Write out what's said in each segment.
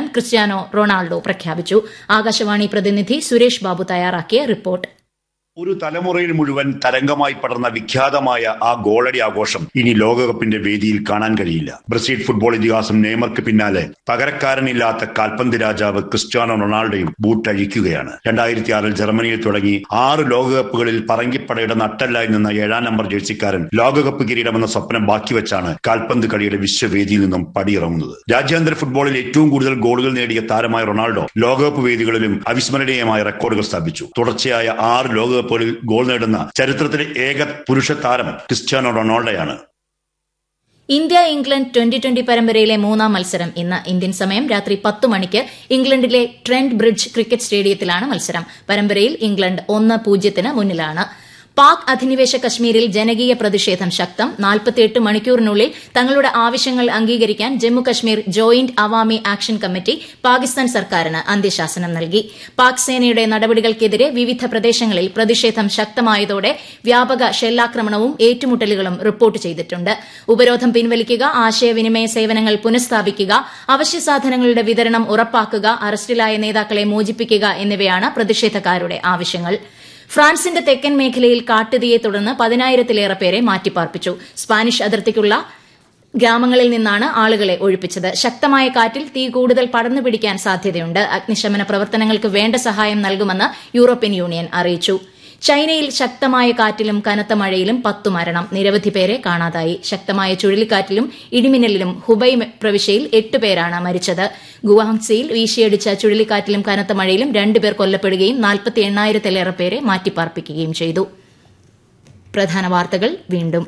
Cristiano Ronaldo പ്രഖ്യാപിച്ചു ആകാശവാണി പ്രതിനിധി സുരേഷ് ബാബു തയ്യാറാക്കിയ റിപ്പോർട്ട് ഒരു തലമുറയിൽ മുഴുവൻ തരംഗമായി പടർന്ന വിഖ്യാതമായ ആ ഗോളടി ആഘോഷം ഇനി ലോകകപ്പിന്റെ വേദിയിൽ കാണാൻ കഴിയില്ല ബ്രസീൽ ഫുട്ബോൾ ഇതിഹാസം നെയ്മർക്ക് പിന്നാലെ പകരക്കാരനില്ലാത്ത കാൽപന്ത് രാജാവ് ക്രിസ്ത്യാനോ റൊണാൾഡോയും ബൂട്ടഴിക്കുകയാണ് രണ്ടായിരത്തി ആറിൽ ജർമ്മനിയിൽ തുടങ്ങി ആറ് ലോകകപ്പുകളിൽ പറങ്കിപ്പടയുടെ നട്ടല്ലായി നിന്ന ഏഴാം നമ്പർ ജേഴ്സിക്കാരൻ ലോകകപ്പ് കിരീടമെന്ന സ്വപ്നം ബാക്കി വെച്ചാണ് കാൽപന്ത് കളിയുടെ വിശ്വവേദിയിൽ നിന്നും പടിയിറങ്ങുന്നത് രാജ്യാന്തര ഫുട്ബോളിൽ ഏറ്റവും കൂടുതൽ ഗോളുകൾ നേടിയ താരമായ റൊണാൾഡോ ലോകകപ്പ് വേദികളിലും അവിസ്മരണീയമായ റെക്കോർഡുകൾ സ്ഥാപിച്ചു തുടർച്ചയായ ആറ് ലോകകപ്പ് കപ്പുകളിൽ ഗോൾ നേടുന്ന ചരിത്രത്തിലെ ഏക പുരുഷ താരം ക്രിസ്ത്യാനോ റൊണാൾഡോയാണ് ഇന്ത്യ ഇംഗ്ലണ്ട് ട്വന്റി ട്വന്റി പരമ്പരയിലെ മൂന്നാം മത്സരം ഇന്ന് ഇന്ത്യൻ സമയം രാത്രി പത്ത് മണിക്ക് ഇംഗ്ലണ്ടിലെ ട്രെന്റ് ബ്രിഡ്ജ് ക്രിക്കറ്റ് സ്റ്റേഡിയത്തിലാണ് മത്സരം പരമ്പരയിൽ ഇംഗ്ലണ്ട് ഒന്ന് പൂജ്യത്തിന് മുന്നിലാണ് പാക് അധിനിവേശ കശ്മീരിൽ ജനകീയ പ്രതിഷേധം ശക്തം നാൽപ്പത്തിയെട്ട് മണിക്കൂറിനുള്ളിൽ തങ്ങളുടെ ആവശ്യങ്ങൾ അംഗീകരിക്കാൻ Jammu Kashmir joint Awami action committee Pakistan സർക്കാരിന് അന്ത്യശാസനം നൽകി പാക് സേനയുടെ നടപടികൾക്കെതിരെ വിവിധ പ്രദേശങ്ങളിൽ പ്രതിഷേധം ശക്തമായതോടെ വ്യാപക ഷെല്ലാക്രമണവും ഏറ്റുമുട്ടലുകളും റിപ്പോർട്ട് ചെയ്തിട്ടുണ്ട് ഉപരോധം പിൻവലിക്കുക ആശയവിനിമയ സേവനങ്ങൾ പുനഃസ്ഥാപിക്കുക അവശ്യ സാധനങ്ങളുടെ വിതരണം ഉറപ്പാക്കുക അറസ്റ്റിലായ നേതാക്കളെ മോചിപ്പിക്കുക എന്നിവയാണ് പ്രതിഷേധക്കാരുടെ ആവശ്യങ്ങൾ ഫ്രാൻസിന്റെ തെക്കൻ മേഖലയിൽ കാട്ടുതീയെ തുടർന്ന് പതിനായിരത്തിലേറെ പേരെ മാറ്റിപ്പാർപ്പിച്ചു സ്പാനിഷ് അതിർത്തിക്കുള്ള ഗ്രാമങ്ങളിൽ നിന്നാണ് ആളുകളെ ഒഴിപ്പിച്ചത് ശക്തമായ കാറ്റിൽ തീ കൂടുതൽ പടർന്നു പിടിക്കാൻ സാധ്യതയുണ്ട് അഗ്നിശമന പ്രവർത്തനങ്ങൾക്ക് വേണ്ട സഹായം നൽകുമെന്ന് യൂറോപ്യൻ യൂണിയൻ അറിയിച്ചു ചൈനയിൽ ശക്തമായ കാറ്റിലും കനത്ത മഴയിലും പത്തു മരണം നിരവധി പേരെ കാണാതായി ശക്തമായ ചുഴലിക്കാറ്റിലും ഇടിമിന്നലിലും ഹുബൈ പ്രവിശ്യയിൽ എട്ട് പേരാണ് മരിച്ചത് ഗുവാഹംസിയിൽ വീശിയടിച്ച ചുഴലിക്കാറ്റിലും കനത്ത മഴയിലും രണ്ടുപേർ കൊല്ലപ്പെടുകയും നാൽപ്പത്തി എണ്ണായിരത്തിലേറെ പേരെ മാറ്റിപ്പാർപ്പിക്കുകയും ചെയ്തു പ്രധാന വാർത്തകൾ വീണ്ടും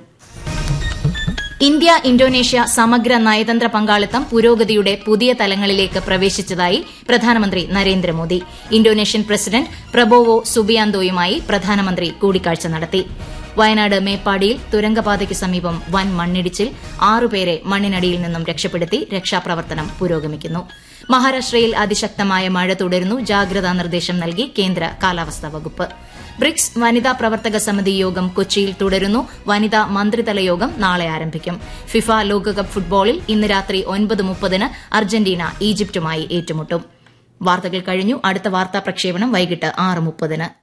ഇന്ത്യ ഇന്തോനേഷ്യ സമഗ്ര നയതന്ത്ര പങ്കാളിത്തം പുരോഗതിയുടെ പുതിയ തലങ്ങളിലേക്ക് പ്രവേശിച്ചതായി പ്രധാനമന്ത്രി നരേന്ദ്രമോദി ഇന്തോനേഷ്യൻ പ്രസിഡന്റ് പ്രബോവോ സുബിയാന്തോയുമായി പ്രധാനമന്ത്രി കൂടിക്കാഴ്ച നടത്തി വയനാട് മേപ്പാടിയിൽ തുരങ്കപാതയ്ക്ക് സമീപം വൻ മണ്ണിടിച്ചിൽ ആറുപേരെ മണ്ണിനടിയിൽ നിന്നും രക്ഷപ്പെടുത്തി രക്ഷാപ്രവർത്തനം പുരോഗമിക്കുന്നു മഹാരാഷ്ട്രയിൽ അതിശക്തമായ മഴ തുടരുന്നു ജാഗ്രതാ നിർദ്ദേശം നൽകി കേന്ദ്ര കാലാവസ്ഥാ വകുപ്പ് ബ്രിക്സ് വനിതാ പ്രവർത്തക സമിതി യോഗം കൊച്ചിയിൽ തുടരുന്നു വനിതാ മന്ത്രിതല യോഗം നാളെ ആരംഭിക്കും ഫിഫ ലോകകപ്പ് ഫുട്ബോളിൽ ഇന്ന് രാത്രി ഒൻപത് മുപ്പതിന് അർജന്റീന ഈജിപ്തുമായി ഏറ്റുമുട്ടും വാർത്തകൾ കഴിഞ്ഞു അടുത്ത വാർത്താ പ്രക്ഷേപണം വൈകിട്ട് ആറ് മുപ്പതിന്